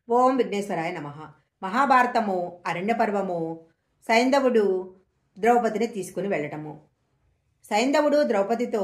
ఓం విఘ్నేశ్వరాయ నమ మహాభారతము అరణ్యపర్వము సైంధవుడు ద్రౌపదిని తీసుకుని వెళ్ళటము సైంధవుడు ద్రౌపదితో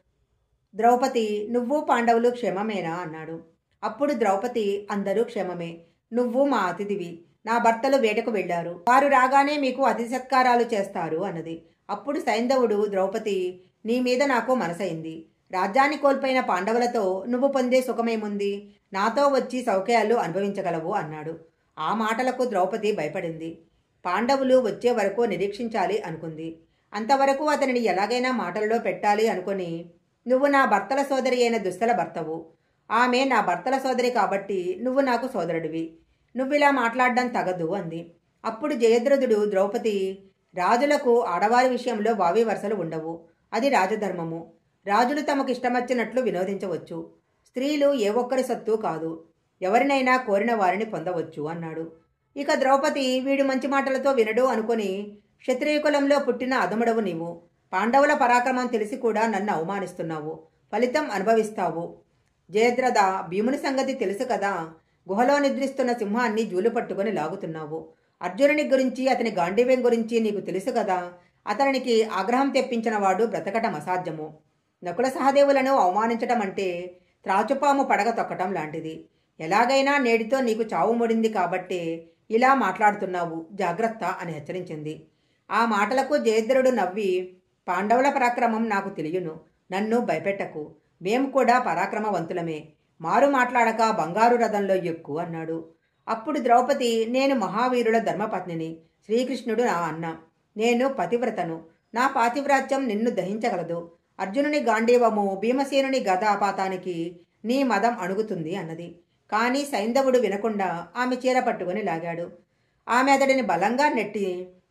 ద్రౌపది నువ్వు పాండవులు క్షేమమేనా అన్నాడు అప్పుడు ద్రౌపది అందరూ క్షేమమే నువ్వు మా అతిథివి నా భర్తలు వేటకు వెళ్లారు వారు రాగానే మీకు అతిథి సత్కారాలు చేస్తారు అన్నది అప్పుడు సైంధవుడు ద్రౌపది నీ మీద నాకు మనసైంది రాజ్యాన్ని కోల్పోయిన పాండవులతో నువ్వు పొందే సుఖమేముంది నాతో వచ్చి సౌఖ్యాలు అనుభవించగలవు అన్నాడు ఆ మాటలకు ద్రౌపది భయపడింది పాండవులు వచ్చే వరకు నిరీక్షించాలి అనుకుంది అంతవరకు అతనిని ఎలాగైనా మాటలలో పెట్టాలి అనుకుని నువ్వు నా భర్తల సోదరి అయిన దుస్తల భర్తవు ఆమె నా భర్తల సోదరి కాబట్టి నువ్వు నాకు సోదరుడివి నువ్విలా మాట్లాడడం తగదు అంది అప్పుడు జయద్రథుడు ద్రౌపది రాజులకు ఆడవారి విషయంలో వావి వరుసలు ఉండవు అది రాజధర్మము రాజులు తమకు ఇష్టమచ్చినట్లు వినోదించవచ్చు స్త్రీలు ఏ ఒక్కరి సత్తు కాదు ఎవరినైనా కోరిన వారిని పొందవచ్చు అన్నాడు ఇక ద్రౌపది వీడు మంచి మాటలతో వినడు అనుకుని క్షత్రియ కులంలో పుట్టిన అధముడవు నీవు పాండవుల పరాక్రమం తెలిసి కూడా నన్ను అవమానిస్తున్నావు ఫలితం అనుభవిస్తావు జయద్రథ భీముని సంగతి తెలుసు కదా గుహలో నిద్రిస్తున్న సింహాన్ని జూలు పట్టుకుని లాగుతున్నావు అర్జునుని గురించి అతని గాంధీవ్యం గురించి నీకు తెలుసు కదా అతనికి ఆగ్రహం తెప్పించిన వాడు బ్రతకటం అసాధ్యము నకుల సహదేవులను అవమానించటం అంటే త్రాచుపాము పడగ తొక్కటం లాంటిది ఎలాగైనా నేడితో నీకు చావు ముడింది కాబట్టే ఇలా మాట్లాడుతున్నావు జాగ్రత్త అని హెచ్చరించింది ఆ మాటలకు జయద్రుడు నవ్వి పాండవుల పరాక్రమం నాకు తెలియను నన్ను భయపెట్టకు మేము కూడా పరాక్రమవంతులమే మారు మాట్లాడక బంగారు రథంలో ఎక్కు అన్నాడు అప్పుడు ద్రౌపది నేను మహావీరుల ధర్మపత్నిని శ్రీకృష్ణుడు నా అన్న నేను పతివ్రతను నా పాతివ్రాత్యం నిన్ను దహించగలదు అర్జునుని గాంధీవము భీమసేనుని గదాపాతానికి నీ మదం అణుగుతుంది అన్నది కానీ సైంధవుడు వినకుండా ఆమె చీర పట్టుకుని లాగాడు ఆమె అతడిని బలంగా నెట్టి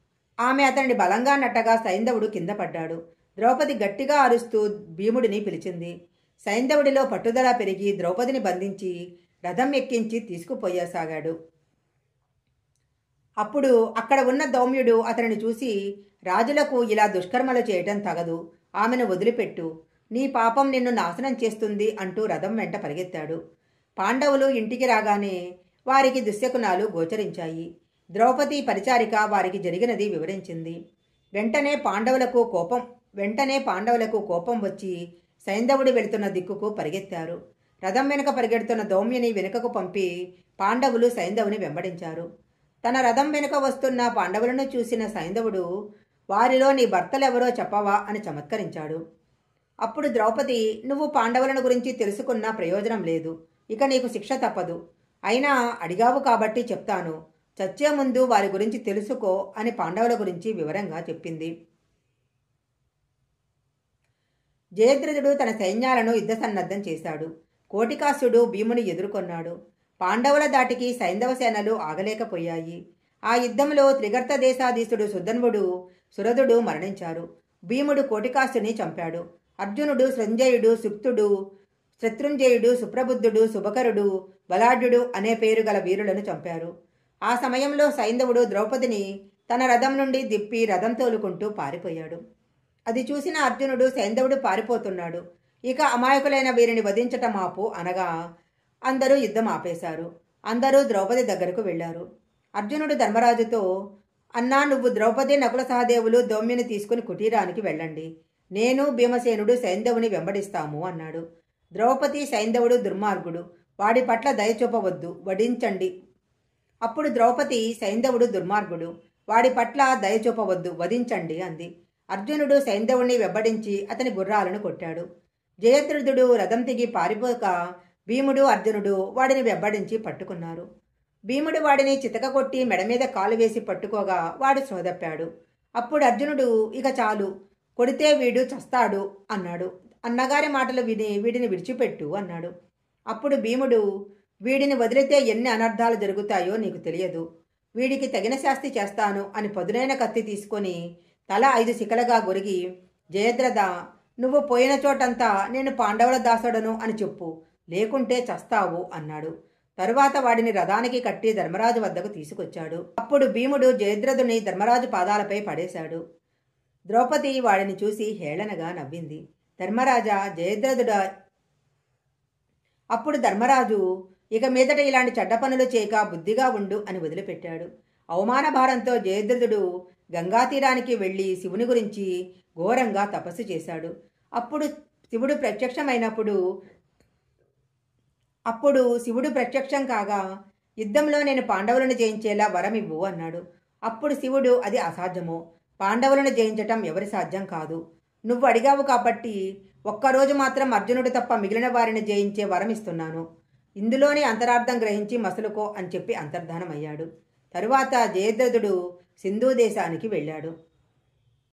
ఆమె అతనిని బలంగా నట్టగా సైంధవుడు కింద పడ్డాడు ద్రౌపది గట్టిగా అరుస్తూ భీముడిని పిలిచింది సైంధవుడిలో పట్టుదల పెరిగి ద్రౌపదిని బంధించి రథం ఎక్కించి తీసుకుపోయసాగాడు అప్పుడు అక్కడ ఉన్న దౌమ్యుడు అతనిని చూసి రాజులకు ఇలా దుష్కర్మలు చేయటం తగదు ఆమెను వదిలిపెట్టు నీ పాపం నిన్ను నాశనం చేస్తుంది అంటూ రథం వెంట పరిగెత్తాడు పాండవులు ఇంటికి రాగానే వారికి దుశ్శకునాలు గోచరించాయి ద్రౌపది పరిచారిక వారికి జరిగినది వివరించింది వెంటనే పాండవులకు కోపం వెంటనే పాండవులకు కోపం వచ్చి సైంధవుడు వెళుతున్న దిక్కుకు పరిగెత్తారు రథం వెనుక పరిగెడుతున్న దౌమ్యని వెనుకకు పంపి పాండవులు సైంధవుని వెంబడించారు తన రథం వెనుక వస్తున్న పాండవులను చూసిన సైంధవుడు వారిలో నీ భర్తలెవరో చెప్పవా అని చమత్కరించాడు అప్పుడు ద్రౌపది నువ్వు పాండవులను గురించి తెలుసుకున్న ప్రయోజనం లేదు ఇక నీకు శిక్ష తప్పదు అయినా అడిగావు కాబట్టి చెప్తాను చచ్చే ముందు వారి గురించి తెలుసుకో అని పాండవుల గురించి వివరంగా చెప్పింది జయద్రథుడు తన సైన్యాలను యుద్ధ సన్నద్ధం చేశాడు కోటికాసుడు భీముని ఎదుర్కొన్నాడు పాండవుల దాటికి సైంధవ సేనలు ఆగలేకపోయాయి ఆ యుద్ధంలో త్రిగర్త దేశాధీశుడు సుధన్వుడు సురధుడు మరణించారు భీముడు కోటికాసుని చంపాడు అర్జునుడు సంజయుడు సుక్తుడు శత్రుంజయుడు సుప్రబుద్ధుడు శుభకరుడు బలాఢ్యుడు అనే పేరు గల వీరులను చంపారు ఆ సమయంలో సైంధవుడు ద్రౌపదిని తన రథం నుండి దిప్పి రథం తోలుకుంటూ పారిపోయాడు అది చూసిన అర్జునుడు సైంధవుడు పారిపోతున్నాడు ఇక అమాయకులైన వీరిని వధించటం ఆపు అనగా అందరూ యుద్ధం ఆపేశారు అందరూ ద్రౌపది దగ్గరకు వెళ్లారు అర్జునుడు ధర్మరాజుతో అన్నా నువ్వు ద్రౌపది నకుల సహదేవులు దౌమ్యుని తీసుకుని కుటీరానికి వెళ్ళండి నేను భీమసేనుడు సైంధవుని వెంబడిస్తాము అన్నాడు ద్రౌపది సైంధవుడు దుర్మార్గుడు వాడి పట్ల దయ చూపవద్దు వడించండి అప్పుడు ద్రౌపది సైంధవుడు దుర్మార్గుడు వాడి పట్ల దయ చూపవద్దు వధించండి అంది అర్జునుడు సైంధవుణ్ణి వెంబడించి అతని గుర్రాలను కొట్టాడు జయద్రథుడు రథం దిగి పారిపోక భీముడు అర్జునుడు వాడిని వెంబడించి పట్టుకున్నారు భీముడు వాడిని చితకకొట్టి మెడ మీద కాలు వేసి పట్టుకోగా వాడు సోదప్పాడు అప్పుడు అర్జునుడు ఇక చాలు కొడితే వీడు చస్తాడు అన్నాడు అన్నగారి మాటలు విని వీడిని విడిచిపెట్టు అన్నాడు అప్పుడు భీముడు వీడిని వదిలితే ఎన్ని అనర్థాలు జరుగుతాయో నీకు తెలియదు వీడికి తగిన శాస్తి చేస్తాను అని పదునైన కత్తి తీసుకొని తల ఐదు శిఖలుగా గొరిగి జయద్రథ నువ్వు పోయిన చోటంతా నేను పాండవుల దాసుడను అని చెప్పు లేకుంటే చస్తావు అన్నాడు తరువాత వాడిని రథానికి కట్టి ధర్మరాజు వద్దకు తీసుకొచ్చాడు అప్పుడు భీముడు జయద్రథుని ధర్మరాజు పాదాలపై పడేశాడు ద్రౌపది వాడిని చూసి హేళనగా నవ్వింది ధర్మరాజా జయద్రథుడ అప్పుడు ధర్మరాజు ఇక మీదట ఇలాంటి చెడ్డ పనులు చేయక బుద్ధిగా ఉండు అని వదిలిపెట్టాడు అవమాన భారంతో జయద్రథుడు గంగా తీరానికి వెళ్ళి శివుని గురించి ఘోరంగా తపస్సు చేశాడు అప్పుడు శివుడు ప్రత్యక్షమైనప్పుడు అప్పుడు శివుడు ప్రత్యక్షం కాగా యుద్ధంలో నేను పాండవులను జయించేలా వరం ఇవ్వు అన్నాడు అప్పుడు శివుడు అది అసాధ్యము పాండవులను జయించటం ఎవరి సాధ్యం కాదు నువ్వు అడిగావు కాబట్టి ఒక్కరోజు మాత్రం అర్జునుడు తప్ప మిగిలిన వారిని జయించే వరం ఇస్తున్నాను ఇందులోని అంతరార్థం గ్రహించి మసలుకో అని చెప్పి అంతర్ధానమయ్యాడు తరువాత జయద్రథుడు సింధు దేశానికి వెళ్ళాడు